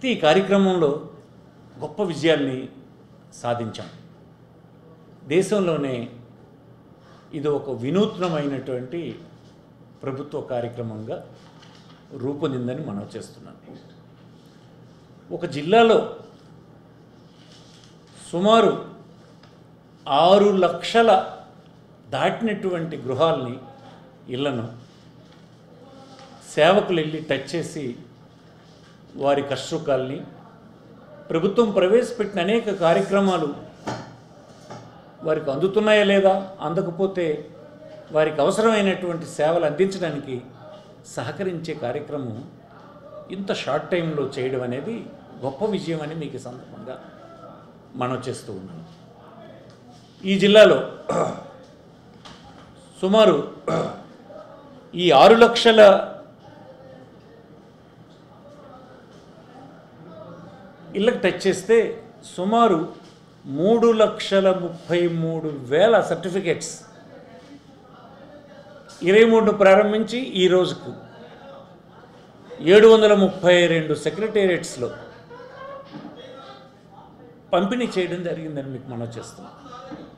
అయితే ఈ కార్యక్రమంలో గొప్ప విజయాల్ని సాధించాం దేశంలోనే ఇది ఒక వినూత్నమైనటువంటి ప్రభుత్వ కార్యక్రమంగా రూపొందిందని మనం చేస్తున్నాం ఒక జిల్లాలో సుమారు ఆరు లక్షల దాటినటువంటి గృహాల్ని ఇళ్లను సేవకులు వెళ్ళి టచ్ చేసి వారి కష్టసుఖాల్ని ప్రభుత్వం ప్రవేశపెట్టిన అనేక కార్యక్రమాలు వారికి అందుతున్నాయా లేదా అందకపోతే వారికి అవసరమైనటువంటి సేవలు అందించడానికి సహకరించే కార్యక్రమం ఇంత షార్ట్ టైంలో చేయడం అనేది గొప్ప విజయం అని మీకు ఈ సందర్భంగా మనం చేస్తూ ఉన్నాం ఈ జిల్లాలో సుమారు ఈ ఆరు లక్షల ఇళ్ళకి టచ్ చేస్తే సుమారు మూడు లక్షల ముప్పై మూడు వేల సర్టిఫికెట్స్ ఇరవై మూడు ప్రారంభించి ఈ రోజుకు ఏడు వందల ముప్పై రెండు సెక్రటేరియట్స్లో పంపిణీ చేయడం జరిగిందని మీకు మనం చేస్తున్నాం